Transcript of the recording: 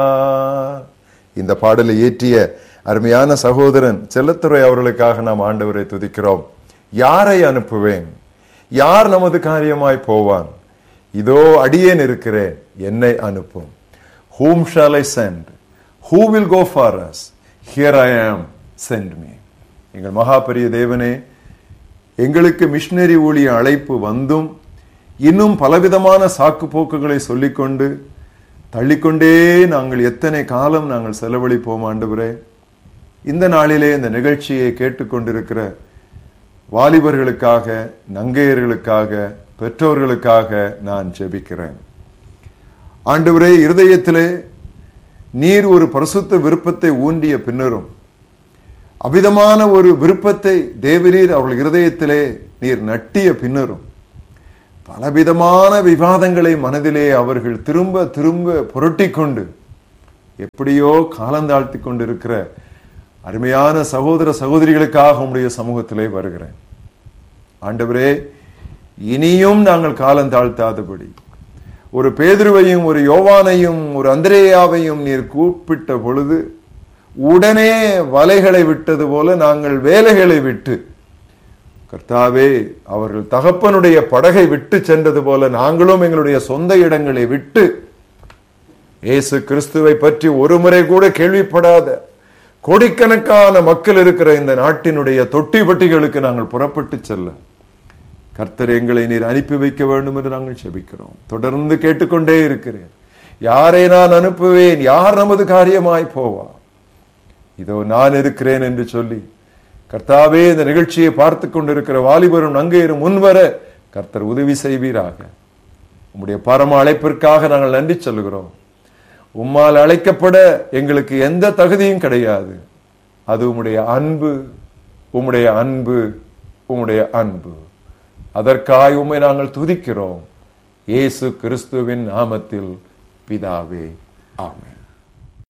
இந்த பாடலை இயற்றிய அருமையான சகோதரன் செல்லத்துறை அவர்களுக்காக நாம் ஆண்டவரை துதிக்கிறோம் யாரை அனுப்புவேன் யார் நமது காரியமாய் போவான் இதோ அடியேன் இருக்கிறேன் என்னை அனுப்பும் whom shall I send who will go for us here I am send me எங்கள் மகாபரிய தேவனே எங்களுக்கு மிஷினரி ஊழிய அழைப்பு வந்தும் இன்னும் பலவிதமான சாக்கு போக்குகளை சொல்லிக்கொண்டு தள்ளிக்கொண்டே நாங்கள் எத்தனை காலம் நாங்கள் செலவழிப்போம் ஆண்டவரே இந்த நாளிலே இந்த நிகழ்ச்சியை கேட்டுக்கொண்டிருக்கிற வாலிபர்களுக்காக நங்கையர்களுக்காக பெற்றோர்களுக்காக நான் ஜெபிக்கிறேன் ஆண்டவரே இருதயத்திலே நீர் ஒரு பரிசுத்த விருப்பத்தை ஊன்றிய பின்னரும் அவிதமான ஒரு விருப்பத்தை தேவரீர் அவர்கள் இருதயத்திலே நீர் நட்டிய பின்னரும் பலவிதமான விவாதங்களை மனதிலே அவர்கள் திரும்ப திரும்ப புரட்டிக்கொண்டு எப்படியோ காலந்தாழ்த்தி கொண்டிருக்கிற அருமையான சகோதர சகோதரிகளுக்காக உடைய சமூகத்திலே வருகிறேன் ஆண்டவரே இனியும் நாங்கள் காலம் தாழ்த்தாதபடி ஒரு பேதுருவையும் ஒரு யோவானையும் ஒரு அந்திரேயாவையும் நீர் கூப்பிட்ட பொழுது உடனே வலைகளை விட்டது போல நாங்கள் வேலைகளை விட்டு கர்த்தாவே அவர்கள் தகப்பனுடைய படகை விட்டு சென்றது போல நாங்களும் எங்களுடைய சொந்த இடங்களை விட்டு இயேசு கிறிஸ்துவை பற்றி ஒரு முறை கூட கேள்விப்படாத கோடிக்கணக்கான மக்கள் இருக்கிற இந்த நாட்டினுடைய தொட்டி பட்டிகளுக்கு நாங்கள் புறப்பட்டு செல்ல கர்த்தர் எங்களை நீர் அனுப்பி வைக்க வேண்டும் என்று நாங்கள் செபிக்கிறோம் தொடர்ந்து கேட்டுக்கொண்டே இருக்கிறேன் யாரை நான் அனுப்புவேன் யார் நமது காரியமாய் போவா இதோ நான் இருக்கிறேன் என்று சொல்லி கர்த்தாவே இந்த நிகழ்ச்சியை பார்த்து கொண்டிருக்கிற வாலிபரும் நங்கையரும் முன்வர கர்த்தர் உதவி செய்வீராக உம்முடைய பரம அழைப்பிற்காக நாங்கள் நன்றி சொல்லுகிறோம் உம்மால் அழைக்கப்பட எங்களுக்கு எந்த தகுதியும் கிடையாது அது உம்முடைய அன்பு உம்முடைய அன்பு உம்முடைய அன்பு அதற்காய் உம்மை நாங்கள் துதிக்கிறோம் இயேசு கிறிஸ்துவின் நாமத்தில் பிதாவே ஆமென்